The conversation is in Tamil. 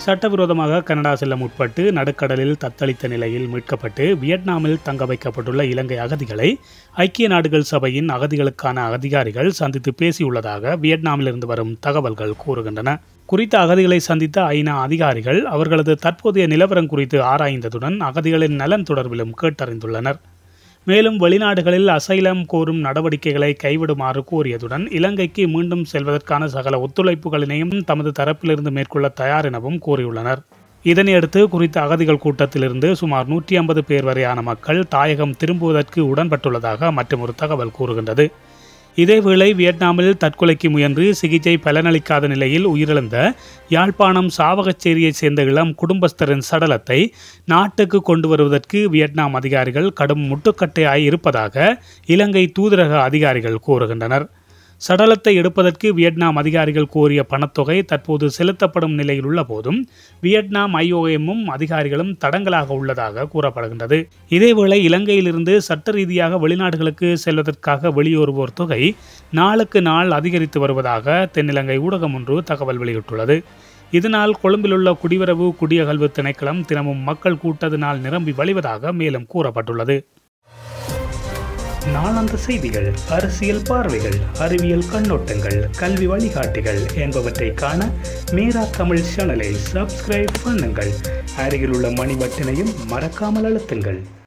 சட்டவிரோதமாக கனடா செல்ல முற்பட்டு நடுக்கடலில் தத்தளித்த நிலையில் மீட்கப்பட்டு வியட்நாமில் தங்க வைக்கப்பட்டுள்ள இலங்கை அகதிகளை ஐக்கிய நாடுகள் சபையின் அகதிகளுக்கான அதிகாரிகள் சந்தித்து பேசியுள்ளதாக வியட்நாமிலிருந்து வரும் தகவல்கள் கூறுகின்றன குறித்த அகதிகளை சந்தித்த ஐநா அதிகாரிகள் அவர்களது தற்போதைய நிலவரம் குறித்து ஆராய்ந்ததுடன் அகதிகளின் நலன் தொடர்பிலும் கேட்டறிந்துள்ளனர் மேலும் வெளிநாடுகளில் அசைலம் கோரும் நடவடிக்கைகளை கைவிடுமாறு கோரியதுடன் இலங்கைக்கு மீண்டும் செல்வதற்கான சகல ஒத்துழைப்புகளினையும் தமது தரப்பிலிருந்து மேற்கொள்ள தயார் எனவும் கூறியுள்ளனர் இதனையடுத்து குறித்த அகதிகள் கூட்டத்திலிருந்து சுமார் நூற்றி ஐம்பது பேர் வரையான மக்கள் தாயகம் திரும்புவதற்கு உடன்பட்டுள்ளதாக மற்றொரு தகவல் கூறுகின்றது இதேவேளை வியட்நாமில் தற்கொலைக்கு முயன்று சிகிச்சை பலனளிக்காத நிலையில் உயிரிழந்த யாழ்ப்பாணம் சாவகச்சேரியைச் சேர்ந்த இளம் குடும்பஸ்தரின் சடலத்தை நாட்டுக்கு கொண்டு வருவதற்கு வியட்நாம் அதிகாரிகள் கடும் முட்டுக்கட்டையாய் இருப்பதாக இலங்கை தூதரக அதிகாரிகள் கூறுகின்றனர் சடலத்தை எடுப்பதற்கு வியட்நாம் அதிகாரிகள் கோரிய பணத்தொகை தற்போது செலுத்தப்படும் நிலையில் உள்ள போதும் வியட்நாம் ஐஓஎம்மும் அதிகாரிகளும் தடங்கலாக உள்ளதாக கூறப்படுகின்றது இதேவேளை இலங்கையிலிருந்து சட்ட ரீதியாக வெளிநாடுகளுக்கு செல்வதற்காக வெளியேறுவோர் தொகை நாளுக்கு நாள் அதிகரித்து வருவதாக தென்னிலங்கை ஊடகம் ஒன்று தகவல் வெளியிட்டுள்ளது இதனால் கொழும்பிலுள்ள குடிவரவு குடியகல்வு திணைக்களம் தினமும் மக்கள் கூட்டத்தினால் நிரம்பி வழிவதாக மேலும் கூறப்பட்டுள்ளது நாளாந்த செய்திகள் அரசியல் பார்வைகள் அறிவியல் கண்ணோட்டங்கள் கல்வி வழிகாட்டிகள் என்பவற்றை காண மீரா தமிழ் சேனலை சப்ஸ்கிரைப் பண்ணுங்கள் அருகில் உள்ள மணி பட்டினையும் மறக்காமல் அழுத்துங்கள்